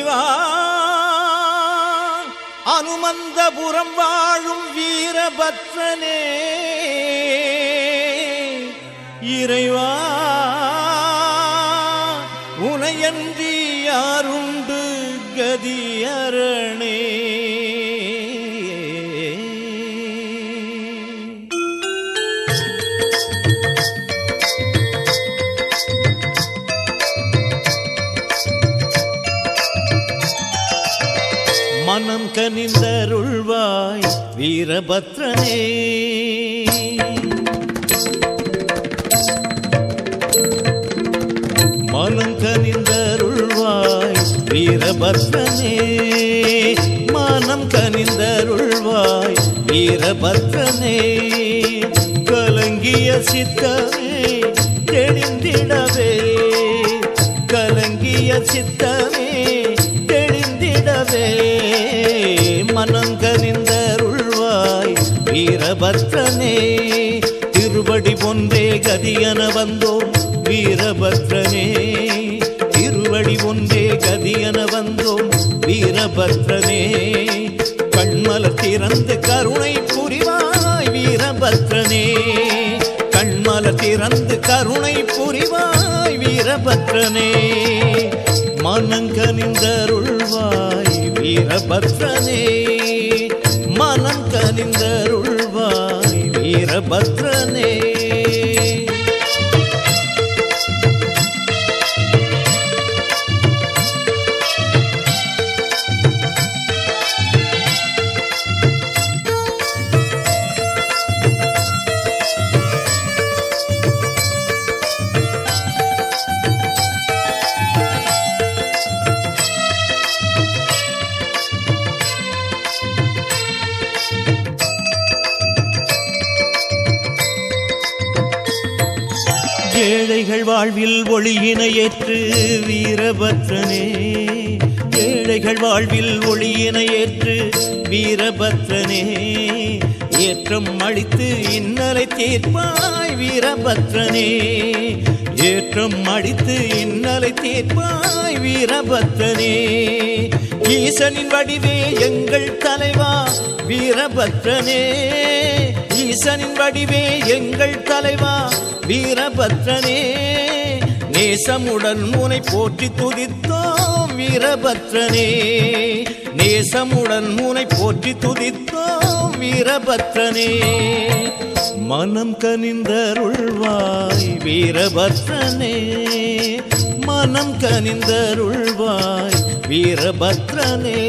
முருகா அனுமந்தபுரம் வாழும் வீரபத்ரனே இறைவா உனையன்றி யாருண்டு கதியரணே மனம் கனிந்தருள்வாய் வீரபத்ரனே மனம் கனிந்தருள்வாய் வீரபத்ரனே மனம் கனிந்தருள்வாய் வீரபத்ரனே கலங்கிய சித்தமே தெளிந்திடவே கலங்கிய சித்தமே தெளிந்திடவே மனம் கனிந்தருள்வாய் வீரபத்ரனே திருவடி ஒன்றே கதியன வந்தோம் வீரபத்ரனே திருவடி ஒன்றே கதியன வந்தோம் வீரபத்ரனே கண்மல திறந்து கருணை புரிவாய் வீரபத்ரனே கண்மல திறந்து கருணை புரிவாய் வீரபத்ரனே மனங்கனிந்தருள்வாய் வீரபத்ரனே மனம் கனிந்தருள்வாய் வீரபத்ரனே ஏழைகள் வாழ்வில் ஒளியினை ஏற்று வீரபத்ரனே ஏழைகள் வாழ்வில் ஒளியினை ஏற்று வீரபத்ரனே ஏற்றம் அளித்து இன்னலை தீர்ப்பாய் வீரபத்ரனே ஏற்றம் அடித்து இன்னலை தீர்ப்பாய் வீரபத்ரனே ஈசனின் வடிவே எங்கள் தலைவா வீரபத்ரனே ஈசனின் வடிவே எங்கள் தலைவா வீரபத்ரனே நேசமுடன் முனை போற்றி துதித்தோம் வீரபத்ரனே நேசமுடன் முனை போற்றி துதித்தோம் வீரபத்ரனே மனம் கனிந்தருள்வாய் வீரபத்ரனே மனம் கனிந்தருள்வாய் வீரபத்ரனே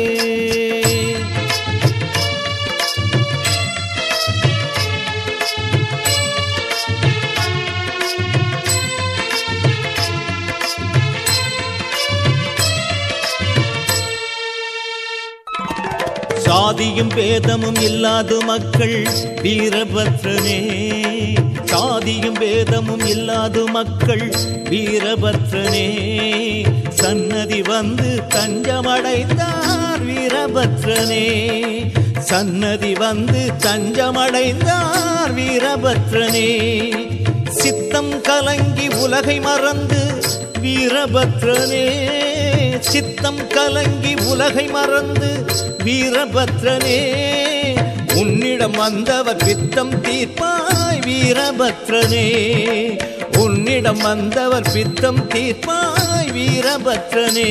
சாதியும் பேதமும் இல்லாத மக்கள் வீரபத்ரனே சாதியும் பேதமும் இல்லாத மக்கள் வீரபத்ரனே சன்னதி வந்து தஞ்சமடைந்தார் வீரபத்ரனே சன்னதி வந்து தஞ்சமடைந்தார் வீரபத்ரனே சித்தம் கலங்கி உலகை மறந்து வீரபத்ரனே சித்தம் கலங்கி உலகை மறந்து வீரபத்ரனே உன்னிடம் வந்தவர் பித்தம் தீர்ப்பாய் வீரபத்ரனே உன்னிடம் வந்தவர் பித்தம் தீர்ப்பாய் வீரபத்ரனே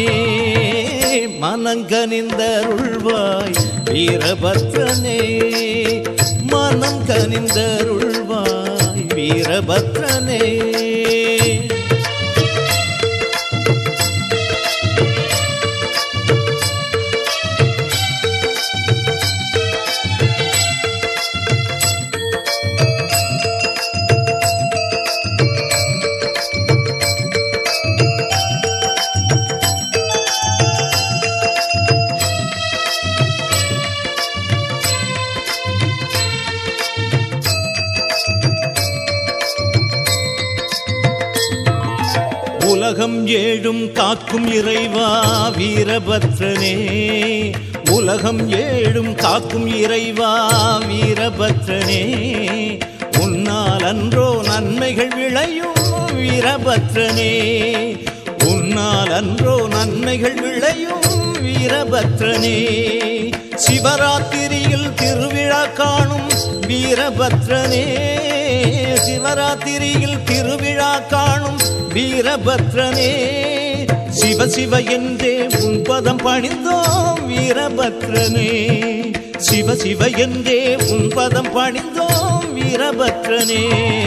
மனங்கனிந்தருள்வாய் வீரபத்ரனே மனம் கனிந்தருள்வாய் வீரபத்ரனே உலகம் ஏழும் காக்கும் இறைவா வீரபத்ரனே உலகம் ஏழும் காக்கும் இறைவா வீரபத்ரனே உன்னால் அன்றோ நன்மைகள் விளையும் வீரபத்ரனே உன்னால் அன்றோ நன்மைகள் விளையும் வீரபத்ரனே சிவராத்திரியில் திருவிழா காணும் வீரபத்ரனே சிவராத்திரியில் திருவிழா காணும் வீரபத்ரனே சிவ சிவ என்றே உன் பதம் பணிந்தோம் வீரபத்ரனே சிவ சிவ என்றே உன் பதம் பணிந்தோம் வீரபத்ரனே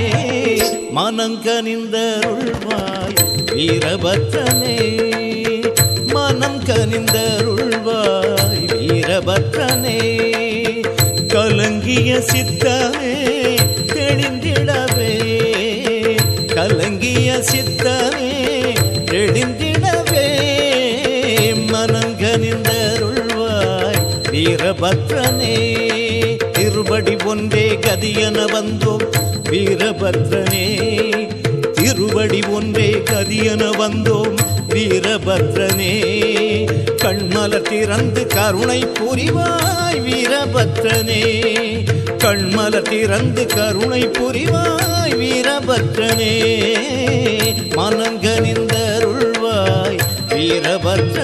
மனங்கனிந்தருள்வாய் வீரபத்ரனே மனம் கனிந்தருள்வாய் வீரபத்ரனே கலங்கிய சித்தமே தெளிந்திடவே கலங்கிய சித்தமே தெளிந்திடவே மனம் கனிந்தருள்வாய் வீரபத்ரனே திருபடி ஒன்றே கதியன வந்தோம் வீரபத்ரனே திருவடி ஒன்றே கதியன வந்தோம் வீரபத்ரனே கண்மலர் திறந்து கருணை புரிவாய் வீரபத்ரனே கண்மலர் திறந்து கருணை புரிவாய் வீரபத்ரனே மனங்கனிந்தருள்வாய் வீரபத்ரனே